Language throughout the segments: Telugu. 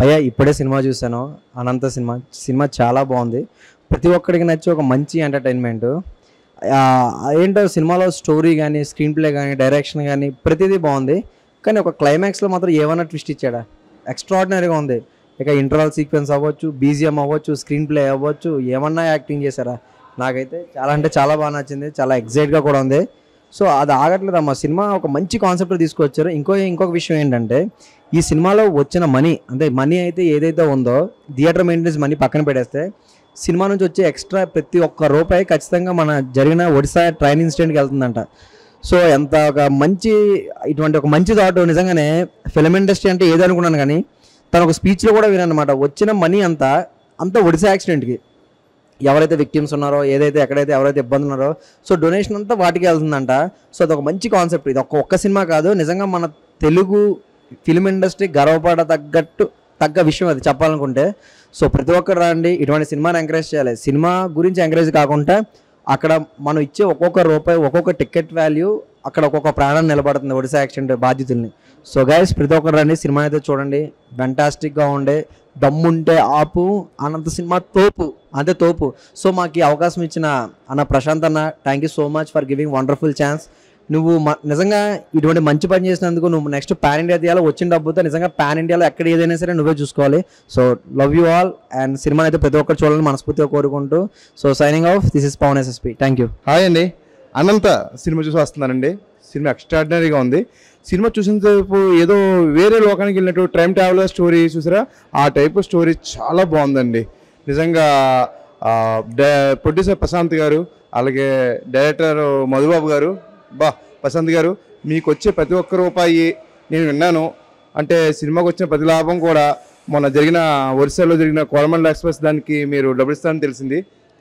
భయ్య ఇప్పుడే సినిమా చూశాను అనంత సినిమా సినిమా చాలా బాగుంది ప్రతి ఒక్కడికి నచ్చి ఒక మంచి ఎంటర్టైన్మెంట్ ఏంటో సినిమాలో స్టోరీ కానీ స్క్రీన్ ప్లే కానీ డైరెక్షన్ కానీ ప్రతిదీ బాగుంది కానీ ఒక క్లైమాక్స్లో మాత్రం ఏమన్నా ట్విస్ట్ ఇచ్చాడా ఎక్స్ట్రాడినరీగా ఉంది ఇక ఇంటర్వల్ సీక్వెన్స్ అవ్వచ్చు బీజిఎం అవ్వచ్చు స్క్రీన్ ప్లే అవ్వచ్చు ఏమన్నా యాక్టింగ్ చేశారా నాకైతే చాలా అంటే చాలా బాగా నచ్చింది చాలా ఎగ్జైట్గా కూడా ఉంది సో అది ఆగట్లేదు అమ్మా సినిమా ఒక మంచి కాన్సెప్ట్ తీసుకొచ్చారు ఇంకో ఇంకొక విషయం ఏంటంటే ఈ సినిమాలో వచ్చిన మనీ అంటే మనీ అయితే ఏదైతే ఉందో థియేటర్ మెయింటెనెన్స్ మనీ పక్కన పెడేస్తే సినిమా నుంచి వచ్చే ఎక్స్ట్రా ప్రతి ఒక్క రూపాయి ఖచ్చితంగా మన జరిగిన ఒడిశా ట్రైన్ ఇన్సిడెంట్కి వెళ్తుందంట సో ఎంత ఒక మంచి ఇటువంటి ఒక మంచి థాట్ నిజంగానే ఫిలిం ఇండస్ట్రీ అంటే ఏది అనుకున్నాను కానీ తను ఒక స్పీచ్లో కూడా వినమాట వచ్చిన మనీ అంతా అంతా ఒడిశా యాక్సిడెంట్కి ఎవరైతే విక్టిమ్స్ ఉన్నారో ఏదైతే ఎక్కడైతే ఎవరైతే ఇబ్బంది ఉన్నారో సో డొనేషన్ అంతా వాటికి వెళ్తుందంట సో అదొక మంచి కాన్సెప్ట్ ఇది ఒక్క ఒక్క సినిమా కాదు నిజంగా మన తెలుగు ఫిలిం ఇండస్ట్రీ గర్వపడ తగ్గట్టు తగ్గ విషయం అది చెప్పాలనుకుంటే సో ప్రతి ఒక్కరు రండి ఇటువంటి సినిమాని ఎంకరేజ్ చేయాలి సినిమా గురించి ఎంకరేజ్ కాకుండా అక్కడ మనం ఇచ్చే ఒక్కొక్క రూపాయి ఒక్కొక్క టికెట్ వాల్యూ అక్కడ ఒక్కొక్క ప్రాణం నిలబడుతుంది ఒడిశా యాక్సిడెంట్ బాధితుల్ని సో గైస్ ప్రతి ఒక్కరు రండి సినిమా అయితే చూడండి ఫెంటాస్టిక్గా ఉండే దమ్ముంటే ఆపు అనంత సినిమా తోపు అంతే తోపు సో మాకు ఈ అవకాశం ఇచ్చిన అన్న ప్రశాంత్ అన్న thank you so much for giving wonderful chance నువ్వు మ- నిజంగా ఇటువంటి మంచి పని చేసినందుకు నువ్వు నెక్స్ట్ పాన్ ఇండియా తీయాలో వచ్చిన డబ్బుతో నిజంగా పాన్ ఇండియాలో ఎక్కడ ఏదైనా సరే నువ్వే చూసుకోవాలి so love you all and cinema అయితే ప్రతి ఒక్కరు చూడాలని మనస్ఫూర్తిగా కోరుకుంటూ so signing off this is Pawan SSP thank you hi అండి అనంత సినిమా చూసి వస్తున్నానండి సినిమా ఎక్స్ట్రాడినరీగా ఉంది సినిమా చూసినంతసేపు ఏదో వేరే లోకానికి వెళ్ళినట్టు టైం ట్రావెలర్ స్టోరీ చూసారా ఆ టైప్ స్టోరీ చాలా బాగుందండి నిజంగా ప్రొడ్యూసర్ ప్రశాంత్ గారు అలాగే డైరెక్టర్ మధుబాబు గారు బా ప్రశాంత్ గారు మీకు వచ్చే ప్రతి ఒక్క రూపాయి నేను విన్నాను అంటే సినిమాకి వచ్చిన ప్రతి లాభం కూడా మొన్న జరిగిన ఒరిస్సాలో జరిగిన కోరమండల్ ఎక్స్ప్రెస్ దానికి మీరు డబ్బులు ఇస్తారని తెలిసింది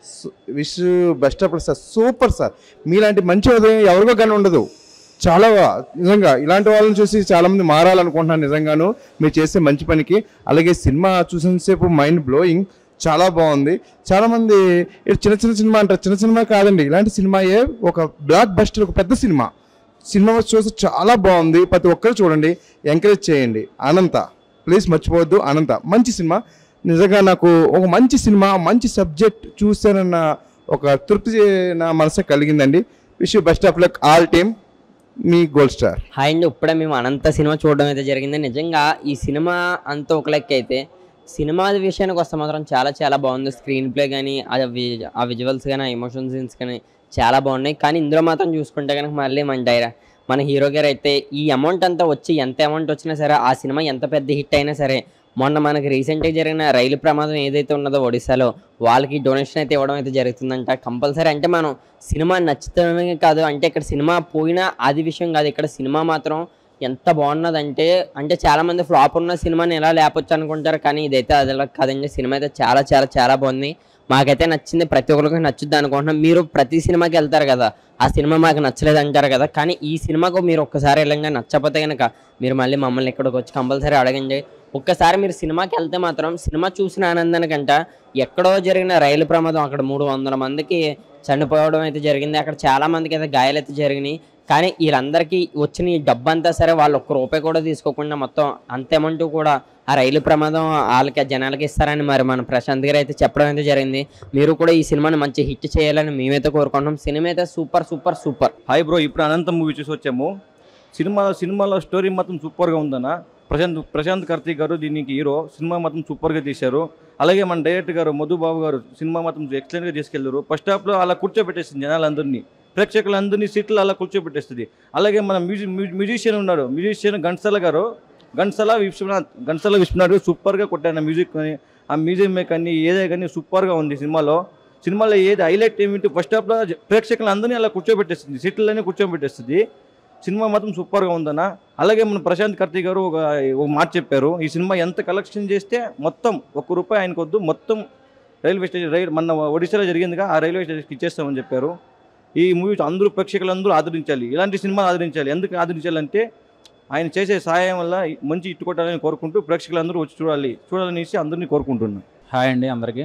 wish best of sir super sir మీలాంటి మంచి ఉదయం ఎవరికో కానీ ఉండదు చాలా నిజంగా ఇలాంటి వాళ్ళని చూసి చాలా మంది మారాలనుకుంటున్నాను నిజంగాను మీరు చేసే మంచి పనికి అలాగే సినిమా చూసినంతసేపు మైండ్ బ్లోయింగ్ చాలా బాగుంది చాలా మంది ఇది చిన్న చిన్న సినిమా అంటారు చిన్న సినిమా కాదండి ఇలాంటి సినిమాయే ఒక బ్లాక్ బస్టర్ ఒక పెద్ద సినిమా సినిమా చూసి చాలా బాగుంది ప్రతి ఒక్కరు చూడండి ఎంకరేజ్ చేయండి అనంత ప్లీజ్ మర్చిపోవద్దు అనంత మంచి సినిమా నిజంగా నాకు ఒక మంచి సినిమా మంచి సబ్జెక్ట్ చూసానన్న ఒక తృప్తి నా మనసు కలిగిందండి wish best of luck all team మీ గోల్డ్ స్టార్ హాయ్ అండి ఇప్పుడే మేము అనంత సినిమా చూడడం అయితే జరిగింది నిజంగా ఈ సినిమా అంత ఒక లెక్క అయితే సినిమా విషయానికి వస్తే మాత్రం చాలా చాలా బాగుంది స్క్రీన్ ప్లే కానీ ఆ వి- ఆ విజువల్స్ కానీ ఆ ఎమోషన్ సీన్స్ కానీ చాలా బాగున్నాయి కానీ ఇందులో మాత్రం చూసుకుంటే కనుక మళ్ళీ మన డైరా మన హీరో గారు అయితే ఈ అమౌంట్ అంతా వచ్చి ఎంత అమౌంట్ వచ్చినా సరే ఆ సినిమా ఎంత పెద్ద హిట్ అయినా సరే మొన్న మనకి రీసెంట్గా జరిగిన రైలు ప్రమాదం ఏదైతే ఉన్నదో ఒడిశాలో వాళ్ళకి డొనేషన్ అయితే ఇవ్వడం అయితే జరుగుతుందంట కంపల్సరీ అంటే మనం సినిమా నచ్చుతమే కాదు అంటే ఇక్కడ సినిమా పోయినా అది విషయం కాదు ఇక్కడ సినిమా మాత్రం ఎంత బాగున్నదంటే అంటే చాలా మంది ఫ్లాప్ ఉన్న సినిమాని ఎలా లేపొచ్చు అనుకుంటారు కానీ ఇదైతే అది అలా కాదండి సినిమా అయితే చాలా చాలా చాలా బాగుంది మాకైతే నచ్చింది ప్రతి ఒక్కరికి నచ్చుద్ది అనుకుంటున్నాం మీరు ప్రతి సినిమాకి వెళ్తారు కదా ఆ సినిమా మాకు నచ్చలేదు అంటారు కదా కానీ ఈ సినిమాకు మీరు ఒక్కసారి వెళ్ళంగా నచ్చకపోతే కనుక మీరు మళ్ళీ మమ్మల్ని ఇక్కడికి వచ్చి కంపల్సరీ అడగండి ఒక్కసారి మీరు సినిమాకి వెళ్తే మాత్రం సినిమా చూసిన ఆనందానికంట ఎక్కడో జరిగిన రైలు ప్రమాదం అక్కడ మూడు వందల మందికి చనిపోవడం అయితే జరిగింది అక్కడ చాలా మందికి అయితే గాయాలు అయితే జరిగినాయి కానీ వీళ్ళందరికీ వచ్చిన ఈ డబ్బంతా సరే వాళ్ళు ఒక్క రూపాయి కూడా తీసుకోకుండా మొత్తం అంత అమౌంట్ కూడా ఆ రైలు ప్రమాదం వాళ్ళకి ఆ జనాలకి ఇస్తారని మరి మన ప్రశాంత్ గారు అయితే చెప్పడం అయితే జరిగింది మీరు కూడా ఈ సినిమాని మంచి హిట్ చేయాలని మేమైతే కోరుకుంటున్నాం సినిమా అయితే super super super hi bro ఇప్పుడు అనంతం మూవీ చూసి వచ్చాము సినిమా సినిమాలో స్టోరీ మాత్రం సూపర్గా ఉందన్న ప్రశాంత్ ప్రశాంత్ కార్తీక్ గారు దీనికి హీరో సినిమా మాత్రం సూపర్గా తీశారు అలాగే మన డైరెక్టర్ గారు మధుబాబు గారు సినిమా మాత్రం ఎక్సలెంట్గా తీసుకెళ్లారు ఫస్ట్ హాఫ్లో అలా కూర్చోబెట్టేసింది జనాలందరినీ ప్రేక్షకులందరినీ సీట్లు అలా కూర్చోబెట్టేస్తుంది అలాగే మన మ్యూజిక్ మ్యూజిషియన్ ఉన్నారు మ్యూజిషియన్ ఘంటసాల గారు ఘంటసాల విశ్వనాథ్ ఘంటసాల విశ్వనాథ్ గారు సూపర్గా కొట్టారు మ్యూజిక్ కానీ ఆ మ్యూజిక్ మేక్ కానీ ఏదే కానీ సూపర్గా ఉంది సినిమాలో సినిమాలో ఏది హైలైట్ ఏమిటి ఫస్ట్ హాఫ్లో ప్రేక్షకులందరినీ అలా కూర్చోబెట్టేస్తుంది సీట్లన్నీ కూర్చోబెట్టేస్తుంది సినిమా మాత్రం సూపర్గా ఉందన్న అలాగే మన ప్రశాంత్ కార్తీక్ గారు ఒక ఒక మాట చెప్పారు ఈ సినిమా ఎంత కలెక్షన్ చేస్తే మొత్తం ఒక్క రూపాయి ఆయనకు వద్దు మొత్తం రైల్వే స్టేషన్ రైల్ మన ఒడిశాలో జరిగిందిగా ఆ రైల్వే స్టేషన్కి ఇచ్చేస్తామని చెప్పారు ఈ మూవీ అందరూ ప్రేక్షకులందరూ ఆదరించాలి ఇలాంటి సినిమాలు ఆదరించాలి ఎందుకు ఆదరించాలంటే ఆయన చేసే సహాయం వల్ల మంచి ఇట్టు కొట్టాలని కోరుకుంటూ ప్రేక్షకులందరూ వచ్చి చూడాలి చూడాలనేసి అందరినీ కోరుకుంటున్నాను హాయ్ అండి అందరికీ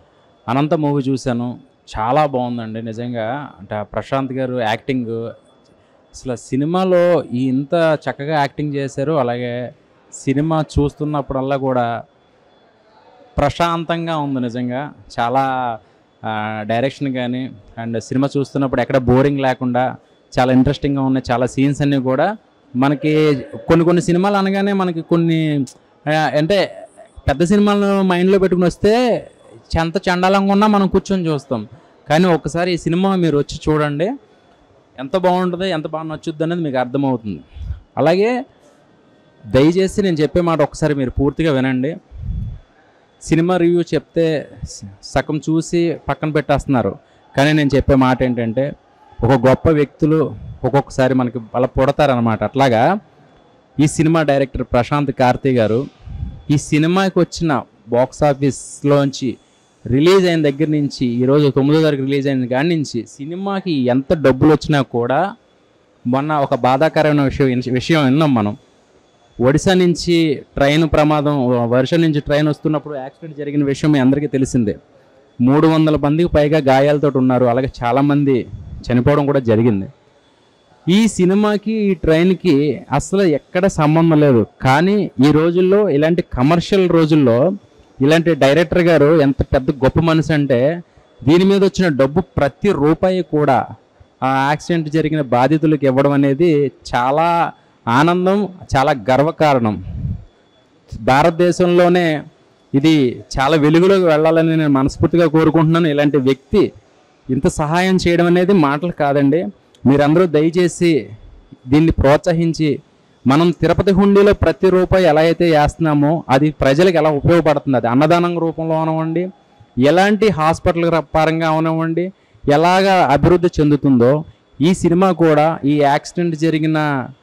అనంత మూవీ చూశాను చాలా బాగుందండి నిజంగా అంటే ఆ ప్రశాంత్ గారు యాక్టింగ్ అసలు సినిమాలో ఈ ఇంత చక్కగా యాక్టింగ్ చేశారు అలాగే సినిమా చూస్తున్నప్పుడల్లా కూడా ప్రశాంతంగా ఉంది నిజంగా చాలా డైరెక్షన్ కానీ అండ్ సినిమా చూస్తున్నప్పుడు ఎక్కడ బోరింగ్ లేకుండా చాలా ఇంట్రెస్టింగ్గా ఉన్నాయి చాలా సీన్స్ అన్నీ కూడా మనకి కొన్ని కొన్ని సినిమాలు అనగానే మనకి కొన్ని ఆ, అంటే పెద్ద సినిమాలను మైండ్లో పెట్టుకుని వస్తే ఎంత చండాలంగా ఉన్నా మనం కూర్చొని చూస్తాం కానీ ఒకసారి ఈ సినిమా మీరు వచ్చి చూడండి ఎంత బాగుంటుంది ఎంత బాగా నచ్చుద్ది అనేది మీకు అర్థమవుతుంది అలాగే దయచేసి నేను చెప్పే మాట ఒకసారి మీరు పూర్తిగా వినండి సినిమా రివ్యూ చెప్తే స- సగం చూసి పక్కన పెట్టేస్తున్నారు కానీ నేను చెప్పే మాట ఏంటంటే ఒక గొప్ప వ్యక్తులు ఒక్కొక్కసారి మనకి అలా పుడతారనమాట అట్లాగా ఈ సినిమా డైరెక్టర్ ప్రశాంత్ కార్తీ గారు ఈ సినిమాకి వచ్చిన బాక్స్ ఆఫీస్లోంచి రిలీజ్ అయిన దగ్గర నుంచి ఈరోజు తొమ్మిదో తారీఖు రిలీజ్ అయిన కాడి నుంచి సినిమాకి ఎంత డబ్బులు వచ్చినా కూడా మొన్న ఒక బాధాకరమైన విషయం విషయం విన్నాం మనం ఒడిశా నుంచి ట్రైన్ ప్రమాదం వర్షం నుంచి ట్రైన్ వస్తున్నప్పుడు యాక్సిడెంట్ జరిగిన విషయం మీ అందరికీ తెలిసిందే మూడు వందల మందికి పైగా గాయాలతో ఉన్నారు అలాగే చాలామంది చనిపోవడం కూడా జరిగింది ఈ సినిమాకి ఈ ట్రైన్కి అసలు ఎక్కడ సంబంధం లేదు కానీ ఈ రోజుల్లో ఇలాంటి కమర్షియల్ రోజుల్లో ఇలాంటి డైరెక్టర్ గారు ఎంత పెద్ద గొప్ప మనిషి అంటే దీని మీద వచ్చిన డబ్బు ప్రతి రూపాయి కూడా ఆ యాక్సిడెంట్ జరిగిన బాధితులకు ఇవ్వడం అనేది చాలా ఆనందం చాలా గర్వకారణం భారతదేశంలోనే ఇది చాలా వెలుగులోకి వెళ్ళాలని నేను మనస్ఫూర్తిగా కోరుకుంటున్నాను ఇలాంటి వ్యక్తి ఇంత సహాయం చేయడం అనేది మాటలు కాదండి మీరందరూ దయచేసి దీన్ని ప్రోత్సహించి మనం తిరుపతి హుండీలో ప్రతి రూపాయి ఎలా అయితే వేస్తున్నామో అది ప్రజలకు ఎలా ఉపయోగపడుతుంది అది అన్నదానం రూపంలో అవనివ్వండి ఎలాంటి హాస్పిటల్ పరంగా అవనివ్వండి ఎలాగా అభివృద్ధి చెందుతుందో ఈ సినిమా కూడా ఈ యాక్సిడెంట్ జరిగిన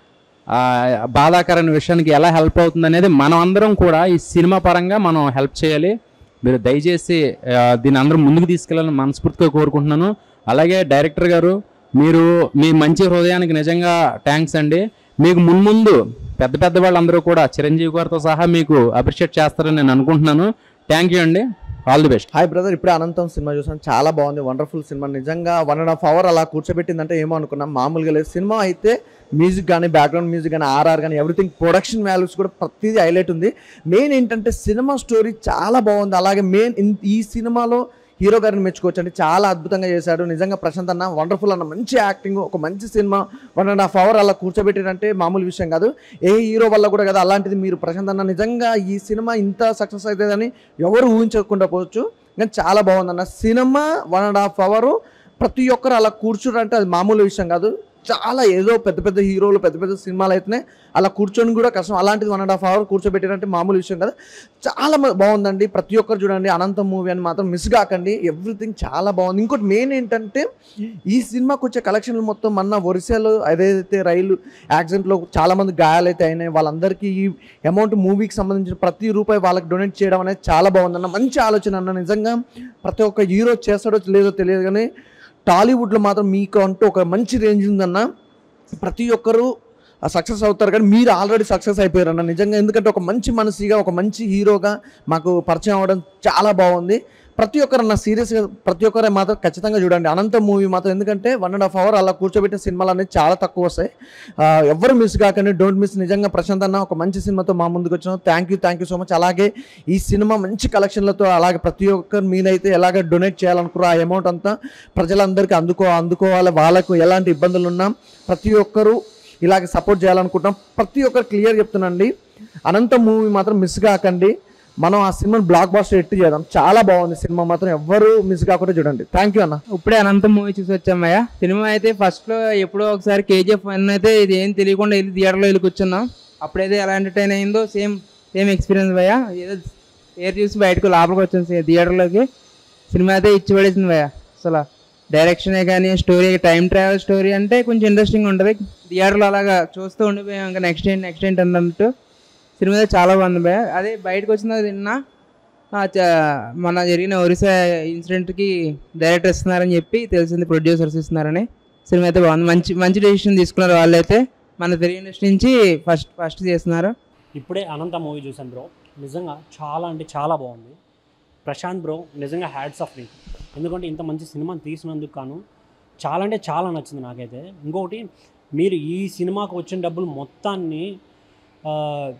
ఆ, బాధాకరమైన విషయానికి ఎలా హెల్ప్ అవుతుంది అనేది మనం అందరం కూడా ఈ సినిమా పరంగా మనం హెల్ప్ చేయాలి మీరు దయచేసి ఆ, దీన్ని అందరం ముందుకు తీసుకెళ్ళాలని మనస్ఫూర్తిగా కోరుకుంటున్నాను అలాగే డైరెక్టర్ గారు మీరు మీ మంచి హృదయానికి నిజంగా థ్యాంక్స్ అండి మీకు మున్ముందు పెద్ద పెద్ద వాళ్ళందరూ కూడా చిరంజీవి గారితో సహా మీకు అప్రిషియేట్ చేస్తారని నేను అనుకుంటున్నాను థ్యాంక్ యూ అండి all the best hi brother ఇప్పుడే అనంతం సినిమా చూసాను చాలా బాగుంది వండర్ఫుల్ సినిమా నిజంగా వన్ అండ్ హాఫ్ అవర్ అలా కూర్చోబెట్టిందంటే ఏమో అనుకున్నాం మామూలుగా లేదు సినిమా అయితే మ్యూజిక్ కానీ బ్యాక్గ్రౌండ్ మ్యూజిక్ కానీ ఆర్ఆర్ కానీ ఎవ్రీథింగ్ ప్రొడక్షన్ వాల్యూస్ కూడా ప్రతిదీ హైలైట్ ఉంది మెయిన్ ఏంటంటే సినిమా స్టోరీ చాలా బాగుంది అలాగే మెయిన్ ఈ సినిమాలో హీరో గారిని మెచ్చుకోవచ్చు అంటే చాలా అద్భుతంగా చేశాడు నిజంగా ప్రశాంత్ అన్న వండర్ఫుల్ అన్న మంచి యాక్టింగ్ ఒక మంచి cinema one and half hour అలా కూర్చోబెట్టినంటే మామూలు విషయం కాదు ఏ హీరో వల్ల కూడా కదా అలాంటిది మీరు ప్రశాంత్ అన్న నిజంగా ఈ సినిమా ఇంత సక్సెస్ అవుతుందని ఎవరు ఊహించకుండా పోవచ్చు కానీ చాలా బాగుందన్న cinema one and half hour ప్రతి ఒక్కరు అలా కూర్చుంటే అది మామూలు విషయం కాదు చాలా ఏదో పెద్ద పెద్ద హీరోలు పెద్ద పెద్ద సినిమాలు అయితేనే అలా కూర్చొని కూడా కష్టం అలాంటిది వన్ అండ్ హాఫ్ అవర్ కూర్చోబెట్టారంటే మామూలు విషయం కాదు చాలా మ- బాగుందండి ప్రతి ఒక్కరు చూడండి అనంతం మూవీ అని మాత్రం మిస్ కాకండి ఎవ్రీథింగ్ చాలా బాగుంది ఇంకోటి మెయిన్ ఏంటంటే ఈ సినిమాకి వచ్చే కలెక్షన్లు మొత్తం మొన్న ఒరిస్సాలో ఏదైతే రైలు యాక్సిడెంట్లో చాలా మంది గాయాలైతే అయినాయి వాళ్ళందరికీ ఈ అమౌంట్ మూవీకి సంబంధించిన ప్రతి రూపాయి వాళ్ళకి డొనేట్ చేయడం అనేది చాలా బాగుందన్న మంచి ఆలోచన అన్న నిజంగా ప్రతి ఒక్క హీరో చేస్తాడో లేదో తెలియదు కానీ టాలీవుడ్లో మాత్రం మీకు అంటూ ఒక మంచి రేంజ్ ఉందన్న ప్రతి ఒక్కరూ సక్సెస్ అవుతారు కానీ మీరు ఆల్రెడీ సక్సెస్ అయిపోయారన్న నిజంగా ఎందుకంటే ఒక మంచి మనిషిగా ఒక మంచి హీరోగా మాకు పరిచయం అవ్వడం చాలా బాగుంది ప్రతి ఒక్కరన్న సీరియస్గా ప్రతి ఒక్కరు మాత్రం ఖచ్చితంగా చూడండి అనంత మూవీ మాత్రం ఎందుకంటే వన్ అండ్ హాఫ్ అవర్ అలా కూర్చోబెట్టిన సినిమాలు అనేది చాలా తక్కువ వస్తాయి ఆ, ఎవ్వరు మిస్ కాకండి డోంట్ మిస్ నిజంగా ప్రశాంత్ అన్న ఒక మంచి సినిమాతో మా ముందుకు వచ్చినాం thank you thank you so much అలాగే ఈ సినిమా మంచి కలెక్షన్లతో అలాగే ప్రతి ఒక్కరు మీదైతే ఎలాగ డొనేట్ చేయాలనుకున్నారో ఆ అమౌంట్ అంతా ప్రజలందరికీ అందుకో అందుకోవాలి వాళ్ళకు ఎలాంటి ఇబ్బందులు ఉన్నా ప్రతి ఒక్కరూ ఇలాగ సపోర్ట్ చేయాలనుకుంటున్నాం ప్రతి ఒక్కరు క్లియర్ చెప్తున్నాండి అనంత మూవీ మాత్రం మిస్ కాకండి మనం ఆ సినిమాని బ్లాక్ బాస్టర్ ఎట్టి చేద్దాం చాలా బాగుంది సినిమా మాత్రం ఎవ్వరు మిస్ కాకుండా చూడండి థ్యాంక్ యూ అన్న ఇప్పుడే అనంతం మూవీ చూసి వచ్చామయ్య సినిమా అయితే ఫస్ట్ లో ఎప్పుడో ఒకసారి కేజీఎఫ్ వన్ అయితే ఇది ఏం తెలియకుండా వెళ్ళి థియేటర్లో వెళ్ళి కూర్చున్నాం అప్పుడైతే ఎలా ఎంటర్టైన్ అయిందో సేమ్ సేమ్ ఎక్స్పీరియన్స్ భయ్య ఏదో పేరు చూసి బయటకు లోపలికి వచ్చింది థియేటర్లోకి సినిమా అయితే ఇచ్చి పడేసింది భయ్య అసలు డైరెక్షనే కానీ స్టోరీ టైం ట్రావెల్ స్టోరీ అంటే కొంచెం ఇంట్రెస్టింగ్ ఉంటుంది థియేటర్లో అలాగా చూస్తూ ఉండిపోయాం ఇంకా నెక్స్ట్ ఏంటి నెక్స్ట్ ఏంటి అన్నట్టు సినిమా అయితే చాలా బాగుంది భయ్య అదే బయటకు వచ్చిన తిన్నా ఆ, చ- మొన్న జరిగిన ఒరిస్సా ఇన్సిడెంట్కి డైరెక్టర్ ఇస్తున్నారని చెప్పి తెలిసింది ప్రొడ్యూసర్స్ ఇస్తున్నారని సినిమా అయితే బాగుంది మంచి మంచి డెసిషన్ తీసుకున్నారు వాళ్ళైతే మన తెలుగు ఇండస్ట్రీ నుంచి ఫస్ట్ ఫస్ట్ చేస్తున్నారు ఇప్పుడే అనంత మూవీ చూసాను బ్రో నిజంగా చాలా అంటే చాలా బాగుంది ప్రశాంత్ బ్రో నిజంగా హ్యాడ్స్ ఆఫ్ నీకు ఎందుకంటే ఇంత మంచి సినిమాని తీసినందుకు కాను చాలా అంటే చాలా నచ్చింది నాకైతే ఇంకొకటి మీరు ఈ సినిమాకు వచ్చిన డబ్బులు మొత్తాన్ని ఆ,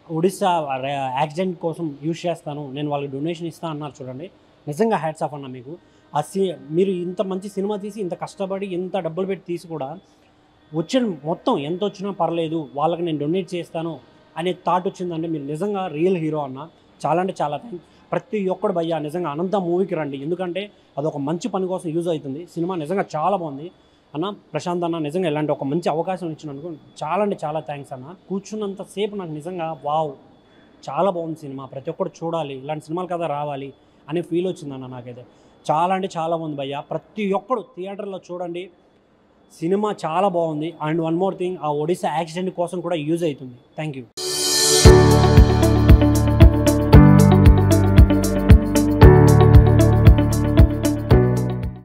ఒడిస్సా యాక్సిడెంట్ కోసం యూజ్ చేస్తాను నేను వాళ్ళకి డొనేషన్ ఇస్తాను అన్నారు చూడండి నిజంగా హ్యాట్స్ ఆఫ్ అన్న మీకు ఆ సి మీరు ఇంత మంచి సినిమా తీసి ఇంత కష్టపడి ఇంత డబ్బులు పెట్టి తీసి కూడా వచ్చిన మొత్తం ఎంత వచ్చినా పర్లేదు వాళ్ళకి నేను డొనేట్ చేస్తాను అనే థాట్ వచ్చిందంటే మీరు నిజంగా రియల్ హీరో అన్న చాలా అంటే చాలా థ్యాంక్ ప్రతి ఒక్కడు భయ్యా నిజంగా అనంత మూవీకి రండి ఎందుకంటే అదొక మంచి పని కోసం యూజ్ అవుతుంది సినిమా నిజంగా చాలా బాగుంది అన్న ప్రశాంత్ అన్న నిజంగా ఇలాంటి ఒక మంచి అవకాశం ఇచ్చినందుకు చాలా అంటే చాలా థ్యాంక్స్ అన్న కూర్చున్నంత సేపు నాకు నిజంగా వావ్ చాలా బాగుంది సినిమా ప్రతి ఒక్కరు చూడాలి ఇలాంటి సినిమాలు కదా రావాలి అనే ఫీల్ వచ్చిందన్న నాకైతే చాలా అంటే చాలా బాగుంది భయ్య ప్రతి ఒక్కడు థియేటర్లో చూడండి సినిమా చాలా బాగుంది అండ్ వన్ మోర్ థింగ్ ఆ ఒడిశా యాక్సిడెంట్ కోసం కూడా యూజ్ అవుతుంది థ్యాంక్ యూ